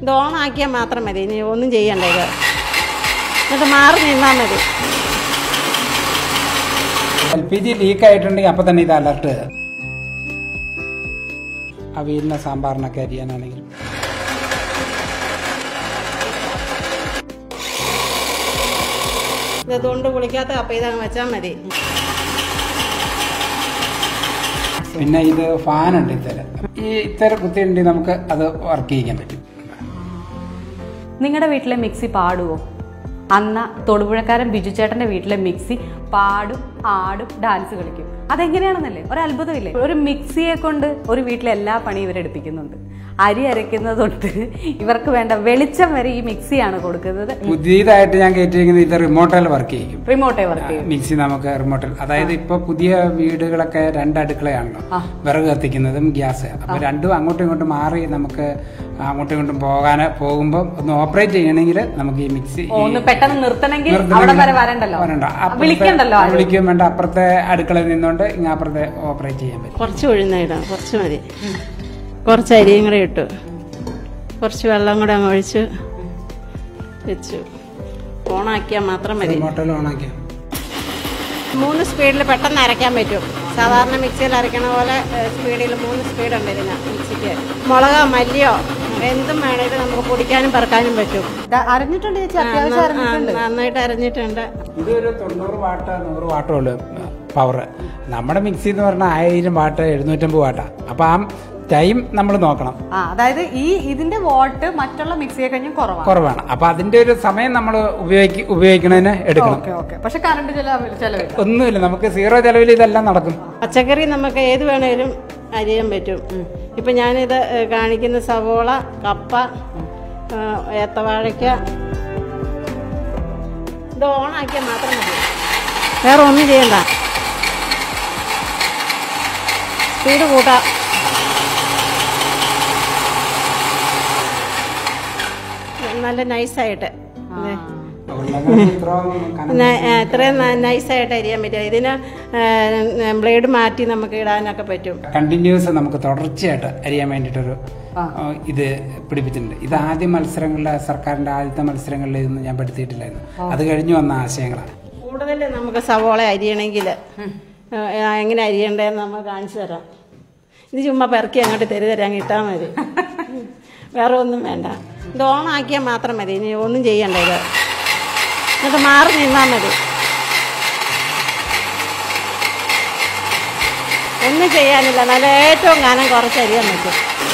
ഇത് ഓണാക്കിയാൽ മാത്രം മതി ഇനി ഒന്നും ചെയ്യണ്ട ഇത് എന്നിട്ട് മാറി നിന്നാൽ മതി എൽ പി ജി ലീക്ക് ആയിട്ടുണ്ടെങ്കിൽ അപ്പം തന്നെ ഇത് അലർട്ട് അവിയലിന് സാമ്പാറിനൊക്കെ അരിയാനാണെങ്കിൽ ഇത് തൊണ്ട് കുളിക്കാത്ത കപ്പ ഇതങ്ങ് വെച്ചാൽ മതി പിന്നെ ഇത് ഫാനുണ്ട് ഇത്തരം ഈ ഇത്തരം കുത്തിയുണ്ടെങ്കിൽ നമുക്ക് അത് വർക്ക് ചെയ്യിക്കാൻ പറ്റും നിങ്ങളുടെ വീട്ടിലെ മിക്സി പാടുവോ അന്ന തൊടുപുഴക്കാരൻ ബിജു ചേട്ടന്റെ വീട്ടിലെ മിക്സി പാടും ആടും ഡാൻസ് കളിക്കും അതെങ്ങനെയാണെന്നല്ലേ ഒരു അത്ഭുതമില്ലേ ഒരു മിക്സിയെ കൊണ്ട് ഒരു വീട്ടിലെ എല്ലാ പണിയും ഇവരെടുപ്പിക്കുന്നുണ്ട് അരി അരയ്ക്കുന്നത് തൊട്ട് ഇവർക്ക് വേണ്ട വെളിച്ചം വരെ ഈ മിക്സിയാണ് കൊടുക്കുന്നത് പുതിയതായിട്ട് ഞാൻ കയറ്റിയിരിക്കുന്നത് ഇത് റിമോട്ടിൽ വർക്ക് ചെയ്യും റിമോട്ടേ വർക്ക് ചെയ്യും മിക്സി നമുക്ക് റിമോട്ടിൽ അതായത് ഇപ്പൊ പുതിയ വീടുകളൊക്കെ രണ്ട് അടുക്കളയാണല്ലോ വിറക് കത്തിക്കുന്നതും ഗ്യാസ് അപ്പൊ രണ്ടും അങ്ങോട്ടും ഇങ്ങോട്ടും മാറി നമുക്ക് അങ്ങോട്ടും ഇങ്ങോട്ടും പോകാൻ പോകുമ്പോൾ ഒന്ന് ഓപ്പറേറ്റ് ചെയ്യണമെങ്കിൽ നമുക്ക് ഈ മിക്സി ഓ, ഒന്ന് പെട്ടെന്ന് നിർത്തണമെങ്കിൽ നിർത്തണമെങ്കിൽ അവിടെ വരെ വരണ്ടല്ലോ വരണ്ട. അപ്പുറത്തെ- വിളിക്കണ്ടല്ലോ ആരും. വിളിക്കുകയും വേണ്ട അപ്പുറത്തെ അടുക്കളയിൽ നിന്നുകൊണ്ട് ഇങ്ങ് അപ്പുറത്തെ ഓപ്പറേറ്റ് ചെയ്യാൻ പറ്റും കുറച്ച് ഉഴുന്നിടാം കുറച്ച് മതി കുറച്ച് അരിയും കൂടെ ഇട്ടു കുറച്ച് വെള്ളം കൂടെ അങ്ങ് ഒഴിച്ച് വെച്ചു ഓണാക്കിയാൽ മാത്രം മതി റിമോട്ടിൽ ഓണാക്കിയാൽ മൂന്ന് സ്പീഡിൽ പെട്ടെന്ന് അരയ്ക്കാൻ പറ്റും സാധാരണ മിക്സിയിൽ അരയ്ക്കണ പോലെ സ്പീഡിൽ മൂന്ന് സ്പീഡുണ്ട് ഇതിന് മിക്സിക്ക് മുളകോ മല്ലിയോ എന്തും വേണേലും നമുക്ക് പൊടിക്കാനും പെറുക്കാനും പറ്റും അറിഞ്ഞിട്ടുണ്ട് ചേച്ചി ആ, ആ, നന്നായിട്ട് അരഞ്ഞിട്ടുണ്ട് ഇതൊരു തൊണ്ണൂറ് വാട്ട് നൂറ് വാട്ടേ ഉള്ളൂ പവർ നമ്മുടെ മിക്സി എന്ന് പറഞ്ഞാൽ ആയിരം വാട്ട് എഴുന്നൂറ്റമ്പത് വാട്ടാ അപ്പൊ ആ ടൈം നമ്മൾ നോക്കണം ആ അതായത് ഈ ഇതിന്റെ വോട്ട് മറ്റുള്ള മിക്സിയെ കഴിഞ്ഞും കുറവാണ് കുറവാണ് അപ്പൊ അതിന്റെ ഒരു സമയം നമ്മൾ ഉപയോഗിക്ക ഉപയോഗിക്കണതിന് എടുക്കണം ഓക്കെ ഓക്കെ പക്ഷെ കറണ്ട് ചെലവ് ചെലവില്ല ഒന്നുമില്ല നമുക്ക് സീറോ ചെലവിൽ ഇതെല്ലാം നടക്കും പച്ചക്കറി നമുക്ക് ഏത് വേണേലും അരിയാൻ പറ്റും ഇപ്പം ഞാനിത് ഏ, കാണിക്കുന്ന സവോള കപ്പ ഏ, ഏത്തവാഴയ്ക്ക ഇത് ഓണാക്കിയാൽ മാത്രം മതി വേറെ ഒന്നും ചെയ്യണ്ട സ്പീഡ് കൂട്ടാം നല്ല നൈസായിട്ട് അതെ ന- ഏ, ഇത്രയും ന- നൈസായിട്ട് അരിയാൻ പറ്റും ഇതിന് ഏ, ബ്ലേഡ് മാറ്റി നമുക്ക് ഇടാനൊക്കെ പറ്റും കണ്ടിന്യൂസ് നമുക്ക് തുടർച്ചയായിട്ട് അറിയാൻ വേണ്ടിയിട്ടൊരു ആ, ഇത് പിടിപ്പിച്ചിട്ടുണ്ട് ഇത് ആദ്യ മത്സരങ്ങളിലെ സർക്കാരിന്റെ ആദ്യത്തെ മത്സരങ്ങളിൽ ഇതൊന്നും ഞാൻ പെടുത്തിയിട്ടില്ലായിരുന്നു അത് കഴിഞ്ഞു വന്ന ആശയങ്ങളാണ് കൂടുതൽ നമുക്ക് സവോള അരിയണമെങ്കിൽ എങ്ങനെ അരിയണ്ടേന്ന് നമ്മൾ കാണിച്ചു തരാം ഇത് ചുമ്മാ പെറുക്കി അങ്ങോട്ട് തെരു തരാൻ ഇട്ടാൽ മതി വേറെ ഒന്നും വേണ്ട ഇത് ഓണാക്കിയാൽ മാത്രം മതി ഇനി ഒന്നും ചെയ്യണ്ട ഇത് എന്നിട്ട് മാറി നിന്നാൽ മതി ഒന്നും ചെയ്യാനില്ല നല്ല ഏറ്റവും കാലം കുറച്ച് അരിയാൻ പറ്റും